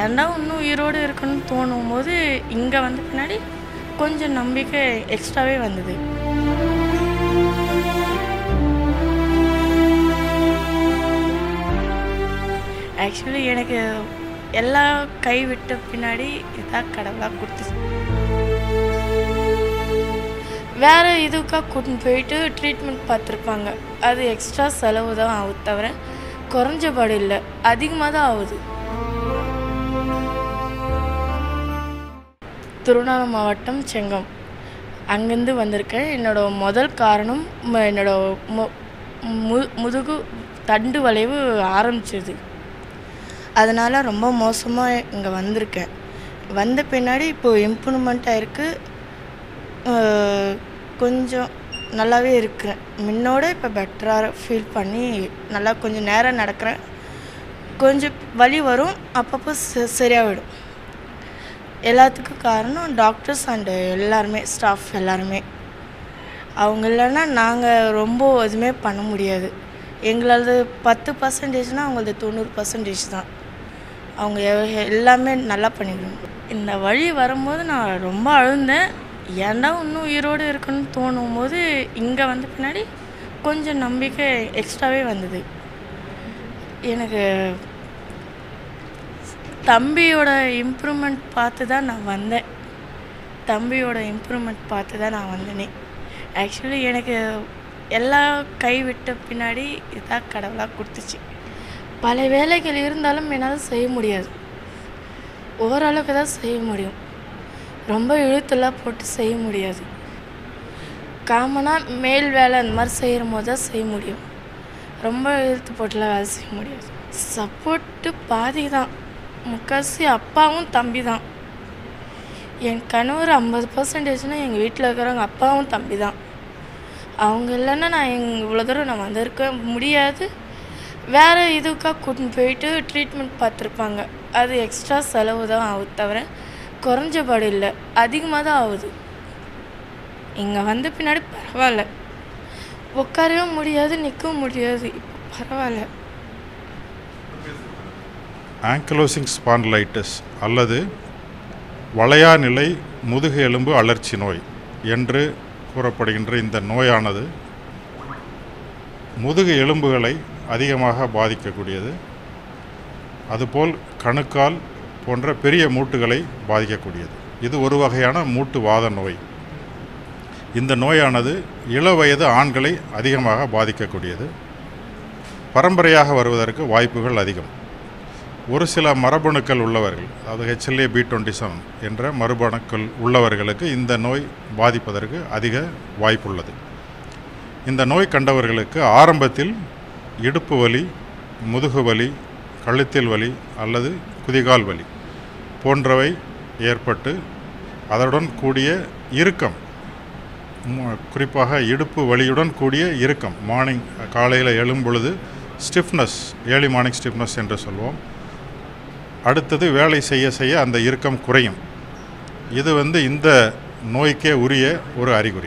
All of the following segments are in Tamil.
ஏன்டா இன்னும் உயிரோடு இருக்கணும்னு தோணும் போது இங்கே வந்த பின்னாடி கொஞ்சம் நம்பிக்கை எக்ஸ்ட்ராவே வந்தது ஆக்சுவலி எனக்கு எல்லாம் கைவிட்ட பின்னாடி இதான் கடவுளாக கொடுத்துச்சு வேற இதுக்காக கூட்டின்னு போயிட்டு ட்ரீட்மெண்ட் பார்த்துருப்பாங்க அது எக்ஸ்ட்ரா செலவு தான் ஆகுது தவிர குறைஞ்சபாடு இல்லை அதிகமாக தான் ஆகுது திருவண்ணாமலை மாவட்டம் செங்கம் அங்கேருந்து வந்திருக்கேன் என்னோட முதல் காரணம் ம- என்னோட மு- மு- முதுகு தண்டு வளைவு ஆரம்பிச்சது அதனால் ரொம்ப மோசமாக இங்கே வந்திருக்கேன் வந்த பின்னாடி இப்போது இம்ப்ரூவ்மெண்ட் ஆயிருக்கு அஹ், கொஞ்சம் நல்லாவே இருக்கிறேன் முன்னோட இப்போ பெட்டராக ஃபீல் பண்ணி நல்லா கொஞ்சம் நேரம் நடக்கிறேன் கொஞ்சம் வலி வரும் அப்பப்போ ச- சரியாகிடும் எல்லாத்துக்கும் காரணம் டாக்டர்ஸ் அண்டு எல்லாருமே ஸ்டாஃப் எல்லாருமே அவங்க இல்லைன்னா நாங்கள் ரொம்ப எதுவுமே பண்ண முடியாது எங்களது பத்து பர்சன்டேஜ்னால் அவங்களது தொண்ணூறு பர்சன்டேஜ் தான் அவங்க எ- எல்லாமே நல்லா பண்ணிடுவாங்க இந்த வழி வரும்போது நான் ரொம்ப அழுந்தேன் ஏன்டா இன்னும் உயிரோடு இருக்கணும்னு தோணும் போது இங்கே வந்த பின்னாடி கொஞ்சம் நம்பிக்கை எக்ஸ்ட்ராவே வந்தது எனக்கு தம்பியோட இம்ப்ரூவ்மெண்ட் பார்த்து தான் நான் வந்தேன் தம்பியோட இம்ப்ரூவ்மெண்ட் பார்த்து தான் நான் வந்தேனே ஆக்சுவலி எனக்கு எல்லாம் கைவிட்ட பின்னாடி இதான் கடவுளாக கொடுத்துச்சு பல வேலைகள் இருந்தாலும் என்னால் செய்ய முடியாது ஓரளவுக்கு தான் செய்ய முடியும் ரொம்ப இழுத்தெல்லாம் போட்டு செய்ய முடியாது காமனாக மேல் வேலை அந்த மாதிரி செய்கிற போது தான் செய்ய முடியும் ரொம்ப இழுத்து போட்டுலாம் வேலை செய்ய முடியாது சப்போர்ட்டு பாதி தான் முக்கால்வாசி அப்பாவும் தம்பி தான் என் கணவர் ஐம்பது பர்சன்டேஜ்னால் எங்கள் வீட்டில் இருக்கிறவங்க அப்பாவும் தம்பி தான் அவங்க இல்லைன்னா நான் எங் இவ்வளோ தூரம் நான் வந்திருக்க முடியாது வேறு இதுக்காக கூட்டின்னு போயிட்டு ட்ரீட்மெண்ட் பார்த்துருப்பாங்க அது எக்ஸ்ட்ரா செலவு தான் ஆகுது தவிர குறைஞ்சபாடு இல்லை அதிகமாக தான் ஆகுது இங்கே வந்த பின்னாடி பரவாயில்ல உட்காரவும் முடியாது நிற்கவும் முடியாது இப்போ பரவாயில்ல ஆங்கிலோசிங் ஸ்பான்லைட்டிஸ் அல்லது வளையா நிலை முதுகு எலும்பு அழற்சி நோய் என்று கூறப்படுகின்ற இந்த நோயானது முதுகு எலும்புகளை அதிகமாக பாதிக்கக்கூடியது அதுபோல் கணுக்கால் போன்ற பெரிய மூட்டுகளை பாதிக்கக்கூடியது இது ஒரு வகையான மூட்டு வாத நோய் இந்த நோயானது இளவயது ஆண்களை அதிகமாக பாதிக்கக்கூடியது பரம்பரையாக வருவதற்கு வாய்ப்புகள் அதிகம் ஒரு சில மரபணுக்கள் உள்ளவர்கள் அதாவது ஹெச்எல்ஏ பி டுவெண்ட்டி செவன் என்ற மரபணுக்கள் உள்ளவர்களுக்கு இந்த நோய் பாதிப்பதற்கு அதிக வாய்ப்புள்ளது இந்த நோய் கண்டவர்களுக்கு ஆரம்பத்தில் இடுப்பு வலி முதுகு வலி கழுத்தில் வலி அல்லது குதிகால் வலி போன்றவை ஏற்பட்டு அதனுடன் கூடிய இறுக்கம் மு- குறிப்பாக இடுப்பு வலியுடன் கூடிய இறுக்கம் மார்னிங் காலையில் எழும் பொழுது ஸ்டிஃப்னஸ் ஏர்லி மார்னிங் ஸ்டிஃப்னஸ் என்று சொல்வோம் அடுத்தது வேலை செய்ய செய்ய அந்த இறுக்கம் குறையும் இது வந்து இந்த நோய்க்கே உரிய ஒரு அறிகுறி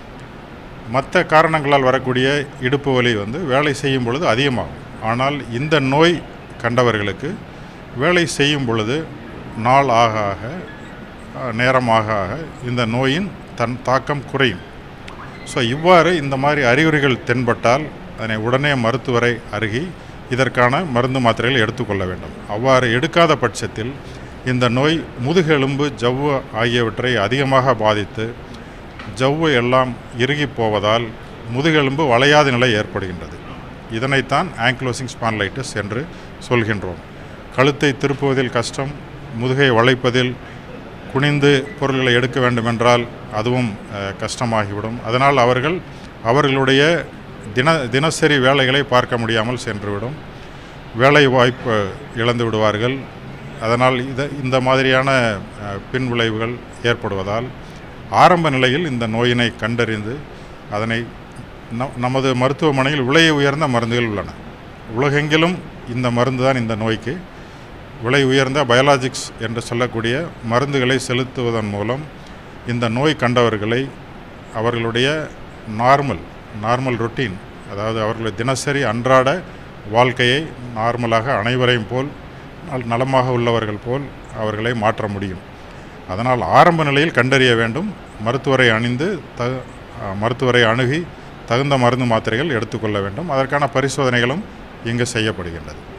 மற்ற காரணங்களால் வரக்கூடிய இடுப்பு வலி வந்து வேலை செய்யும் பொழுது அதிகமாகும் ஆனால் இந்த நோய் கண்டவர்களுக்கு வேலை செய்யும் பொழுது நாள் ஆக ஆக அஹ், நேரம் ஆக ஆக இந்த நோயின் தன் தாக்கம் குறையும் ஸோ இவ்வாறு இந்த மாதிரி அறிகுறிகள் தென்பட்டால் அதனை உடனே மருத்துவரை அருகி இதற்கான மருந்து மாத்திரைகள் எடுத்துக்கொள்ள வேண்டும் அவ்வாறு எடுக்காத பட்சத்தில் இந்த நோய் முதுகெலும்பு ஜவ்வு ஆகியவற்றை அதிகமாக பாதித்து ஜவ்வு எல்லாம் இறுகி போவதால் முதுகெலும்பு வளையாத நிலை ஏற்படுகின்றது இதனைத்தான் ஆங்கிலோசிங் ஸ்பான்லைட்டிஸ் என்று சொல்கின்றோம் கழுத்தை திருப்புவதில் கஷ்டம் முதுகை வளைப்பதில் குனிந்து பொருள்களை எடுக்க வேண்டுமென்றால் அதுவும் அஹ், கஷ்டமாகிவிடும் அதனால் அவர்கள் அவர்களுடைய தின தினசரி வேலைகளை பார்க்க முடியாமல் சென்றுவிடும் வேலை வாய்ப்பு இழந்து விடுவார்கள் அதனால் இத இந்த மாதிரியான அஹ், பின் விளைவுகள் ஏற்படுவதால் ஆரம்ப நிலையில் இந்த நோயினை கண்டறிந்து அதனை ந- நமது மருத்துவமனையில் விலை உயர்ந்த மருந்துகள் உள்ளன உலகெங்கிலும் இந்த மருந்து தான் இந்த நோய்க்கு விலை உயர்ந்த பயாலாஜிக்ஸ் என்று சொல்லக்கூடிய மருந்துகளை செலுத்துவதன் மூலம் இந்த நோய் கண்டவர்களை அவர்களுடைய நார்மல் நார்மல் ரொட்டீன் அதாவது அவர்களுடைய தினசரி அன்றாட வாழ்க்கையை நார்மலாக அனைவரையும் போல் நல்- நலமாக உள்ளவர்கள் போல் அவர்களை மாற்ற முடியும் அதனால் ஆரம்ப நிலையில் கண்டறிய வேண்டும் மருத்துவரை அணிந்து த அஹ், மருத்துவரை அணுகி தகுந்த மருந்து மாத்திரைகள் எடுத்துக்கொள்ள வேண்டும் அதற்கான பரிசோதனைகளும் இங்கு செய்யப்படுகின்றது